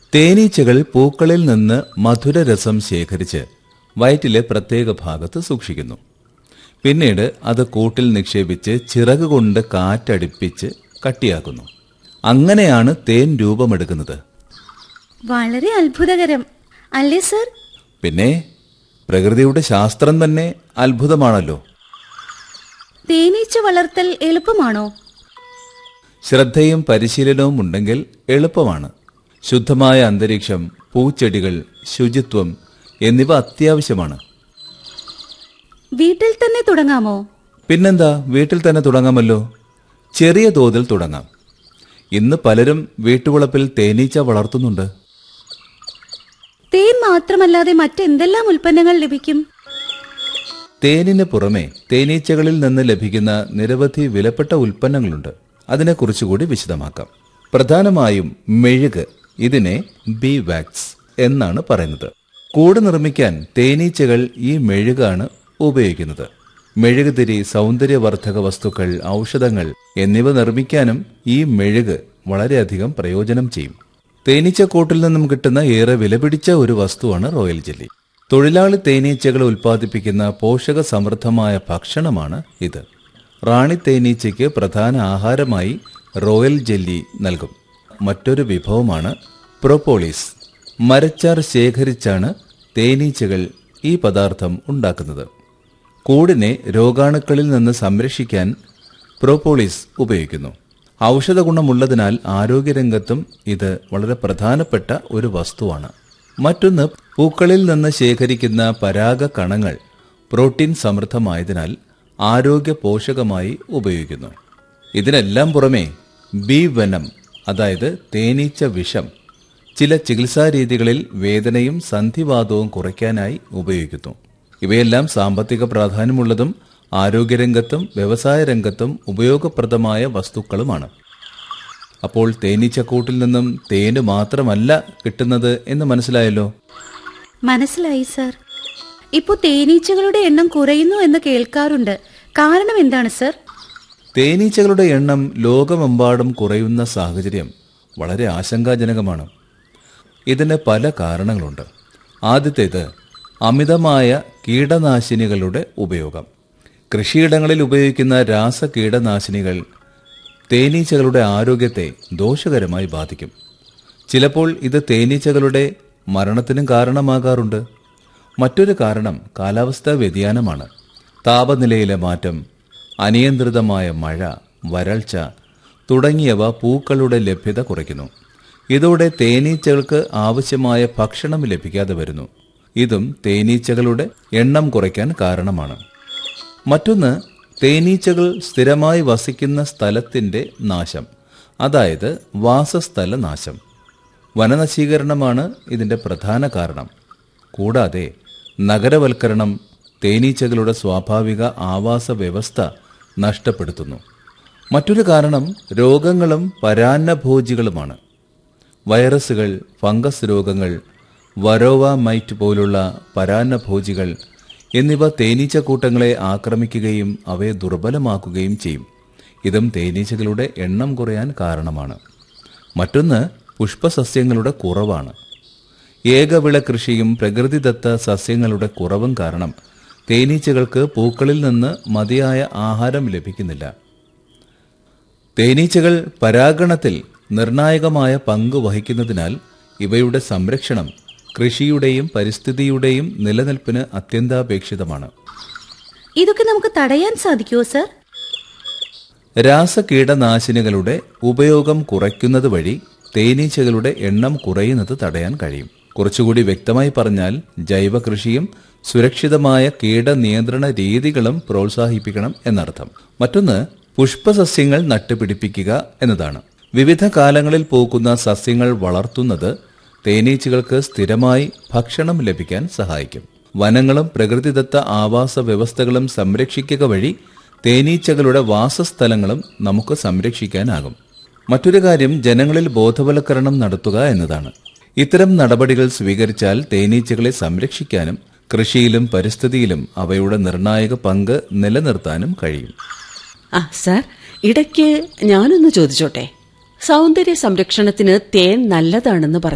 തേനീച്ചകൾ പൂക്കളിൽ നിന്ന് മധുരരസം ശേഖരിച്ച് വയറ്റിലെ പ്രത്യേക ഭാഗത്ത് സൂക്ഷിക്കുന്നു പിന്നീട് അത് കൂട്ടിൽ നിക്ഷേപിച്ച് ചിറക് കൊണ്ട് കാറ്റടിപ്പിച്ച് കട്ടിയാക്കുന്നു അങ്ങനെയാണ് തേൻ രൂപമെടുക്കുന്നത് വളരെ അത്ഭുതകരം അല്ലേ സർ പിന്നെ പ്രകൃതിയുടെ ശാസ്ത്രം തന്നെ അത്ഭുതമാണല്ലോ തേനീച്ച വളർത്തൽ എളുപ്പമാണോ ശ്രദ്ധയും പരിശീലനവും ഉണ്ടെങ്കിൽ എളുപ്പമാണ് ശുദ്ധമായ അന്തരീക്ഷം പൂച്ചെടികൾ ശുചിത്വം എന്നിവ അത്യാവശ്യമാണ് വീട്ടിൽ തന്നെ തുടങ്ങാമോ പിന്നെന്താ വീട്ടിൽ തന്നെ തുടങ്ങാമല്ലോ ചെറിയ തോതിൽ തുടങ്ങാം ഇന്ന് പലരും വീട്ടുവളപ്പിൽ തേനീച്ച വളർത്തുന്നുണ്ട് തേൻ മാത്രമല്ലാതെ മറ്റെന്തെല്ലാം ഉൽപ്പന്നങ്ങൾ ലഭിക്കും തേനിന് പുറമെ തേനീച്ചകളിൽ നിന്ന് ലഭിക്കുന്ന നിരവധി വിലപ്പെട്ട ഉൽപ്പന്നങ്ങളുണ്ട് അതിനെക്കുറിച്ചുകൂടി വിശദമാക്കാം പ്രധാനമായും മെഴുക് ഇതിനെ ബി വാക്സ് എന്നാണ് പറയുന്നത് കൂട് നിർമ്മിക്കാൻ തേനീച്ചകൾ ഈ മെഴുകാണ് ഉപയോഗിക്കുന്നത് മെഴുകുതിരി സൗന്ദര്യവർദ്ധക വസ്തുക്കൾ ഔഷധങ്ങൾ എന്നിവ നിർമ്മിക്കാനും ഈ മെഴുക് വളരെയധികം പ്രയോജനം ചെയ്യും തേനീച്ചക്കൂട്ടിൽ നിന്നും കിട്ടുന്ന ഏറെ വിലപിടിച്ച ഒരു വസ്തുവാണ് റോയൽ ജെല്ലി തൊഴിലാളി തേനീച്ചകൾ ഉൽപ്പാദിപ്പിക്കുന്ന പോഷക സമൃദ്ധമായ ഭക്ഷണമാണ് ഇത് റാണി തേനീച്ചയ്ക്ക് പ്രധാന ആഹാരമായി റോയൽ ജെല്ലി നൽകും മറ്റൊരു വിഭവമാണ് പ്രൊപ്പോളിസ് മരച്ചാർ ശേഖരിച്ചാണ് തേനീച്ചകൾ ഈ പദാർത്ഥം ഉണ്ടാക്കുന്നത് കൂടിനെ രോഗാണുക്കളിൽ നിന്ന് സംരക്ഷിക്കാൻ പ്രോപ്പോളിസ് ഉപയോഗിക്കുന്നു ഔഷധ ഗുണമുള്ളതിനാൽ ആരോഗ്യരംഗത്തും ഇത് വളരെ പ്രധാനപ്പെട്ട ഒരു വസ്തുവാണ് മറ്റൊന്ന് പൂക്കളിൽ നിന്ന് ശേഖരിക്കുന്ന പരാഗ കണങ്ങൾ പ്രോട്ടീൻ സമൃദ്ധമായതിനാൽ ആരോഗ്യ പോഷകമായി ഉപയോഗിക്കുന്നു ഇതിനെല്ലാം പുറമെ ബി വനം അതായത് തേനീച്ച വിഷം ചില ചികിത്സാ രീതികളിൽ വേദനയും സന്ധിവാതവും കുറയ്ക്കാനായി ഉപയോഗിക്കുന്നു ഇവയെല്ലാം സാമ്പത്തിക പ്രാധാന്യമുള്ളതും ആരോഗ്യരംഗത്തും വ്യവസായ രംഗത്തും ഉപയോഗപ്രദമായ വസ്തുക്കളുമാണ് അപ്പോൾ തേനീച്ചക്കൂട്ടിൽ നിന്നും തേന് മാത്രമല്ല കിട്ടുന്നത് എന്ന് മനസ്സിലായല്ലോ മനസ്സിലായി സർ ഇപ്പോ തേനീച്ചകളുടെ എണ്ണം കുറയുന്നു എന്ന് കേൾക്കാറുണ്ട് കാരണം എന്താണ് സർ തേനീച്ചകളുടെ എണ്ണം ലോകമെമ്പാടും കുറയുന്ന സാഹചര്യം വളരെ ആശങ്കാജനകമാണ് ഇതിന് പല കാരണങ്ങളുണ്ട് ആദ്യത്തേത് അമിതമായ കീടനാശിനികളുടെ ഉപയോഗം കൃഷിയിടങ്ങളിൽ ഉപയോഗിക്കുന്ന രാസ കീടനാശിനികൾ തേനീച്ചകളുടെ ആരോഗ്യത്തെ ദോഷകരമായി ബാധിക്കും ചിലപ്പോൾ ഇത് തേനീച്ചകളുടെ മരണത്തിനും കാരണമാകാറുണ്ട് മറ്റൊരു കാരണം കാലാവസ്ഥാ വ്യതിയാനമാണ് താപനിലയിലെ മാറ്റം അനിയന്ത്രിതമായ മഴ വരൾച്ച തുടങ്ങിയവ പൂക്കളുടെ ലഭ്യത കുറയ്ക്കുന്നു ഇതോടെ തേനീച്ചകൾക്ക് ആവശ്യമായ ഭക്ഷണം ലഭിക്കാതെ വരുന്നു ഇതും തേനീച്ചകളുടെ എണ്ണം കുറയ്ക്കാൻ കാരണമാണ് മറ്റൊന്ന് തേനീച്ചകൾ സ്ഥിരമായി വസിക്കുന്ന സ്ഥലത്തിന്റെ നാശം അതായത് വാസസ്ഥല നാശം വനനശീകരണമാണ് ഇതിന്റെ പ്രധാന കാരണം കൂടാതെ നഗരവൽക്കരണം തേനീച്ചകളുടെ സ്വാഭാവിക ആവാസ വ്യവസ്ഥ നഷ്ടപ്പെടുത്തുന്നു മറ്റൊരു കാരണം രോഗങ്ങളും പരാന്നഭോജികളുമാണ് വൈറസുകൾ ഫംഗസ് രോഗങ്ങൾ വരോവ മൈറ്റ് പോലുള്ള പരാന്നഭോജികൾ എന്നിവ തേനീച്ചക്കൂട്ടങ്ങളെ ആക്രമിക്കുകയും അവയെ ദുർബലമാക്കുകയും ചെയ്യും ഇതും തേനീച്ചകളുടെ എണ്ണം കുറയാൻ കാരണമാണ് മറ്റൊന്ന് പുഷ്പസസ്യങ്ങളുടെ കുറവാണ് ഏകവിള കൃഷിയും പ്രകൃതിദത്ത സസ്യങ്ങളുടെ കുറവും കാരണം തേനീച്ചകൾക്ക് പൂക്കളിൽ നിന്ന് മതിയായ ആഹാരം ലഭിക്കുന്നില്ല തേനീച്ചകൾ പരാഗണത്തിൽ നിർണായകമായ പങ്ക് വഹിക്കുന്നതിനാൽ ഇവയുടെ സംരക്ഷണം കൃഷിയുടെയും പരിസ്ഥിതിയുടെയും നിലനിൽപ്പിന് അത്യന്താപേക്ഷിതമാണ് ഇതൊക്കെ നമുക്ക് തടയാൻ സാധിക്കുമോ സർ രാസകീടനാശിനികളുടെ ഉപയോഗം കുറയ്ക്കുന്നത് വഴി തേനീച്ചകളുടെ എണ്ണം കുറയുന്നത് തടയാൻ കഴിയും കുറച്ചുകൂടി വ്യക്തമായി പറഞ്ഞാൽ ജൈവ കൃഷിയും സുരക്ഷിതമായ കീടനിയന്ത്രണ രീതികളും പ്രോത്സാഹിപ്പിക്കണം എന്നർത്ഥം മറ്റൊന്ന് പുഷ്പസസ്യങ്ങൾ നട്ടുപിടിപ്പിക്കുക എന്നതാണ് വിവിധ കാലങ്ങളിൽ പൂക്കുന്ന സസ്യങ്ങൾ വളർത്തുന്നത് തേനീച്ചകൾക്ക് സ്ഥിരമായി ഭക്ഷണം ലഭിക്കാൻ സഹായിക്കും വനങ്ങളും പ്രകൃതിദത്ത ആവാസ വ്യവസ്ഥകളും സംരക്ഷിക്കുക വഴി തേനീച്ചകളുടെ വാസസ്ഥലങ്ങളും നമുക്ക് സംരക്ഷിക്കാനാകും മറ്റൊരു കാര്യം ജനങ്ങളിൽ ബോധവൽക്കരണം നടത്തുക എന്നതാണ് ഇത്തരം നടപടികൾ സ്വീകരിച്ചാൽ തേനീച്ചകളെ സംരക്ഷിക്കാനും കൃഷിയിലും പരിസ്ഥിതിയിലും അവയുടെ നിർണായക പങ്ക് നിലനിർത്താനും കഴിയും ആ സാർ ഇടയ്ക്ക് ഞാനൊന്ന് ചോദിച്ചോട്ടെ സൗന്ദര്യ സംരക്ഷണത്തിന് തേൻ നല്ലതാണെന്ന് പറഞ്ഞു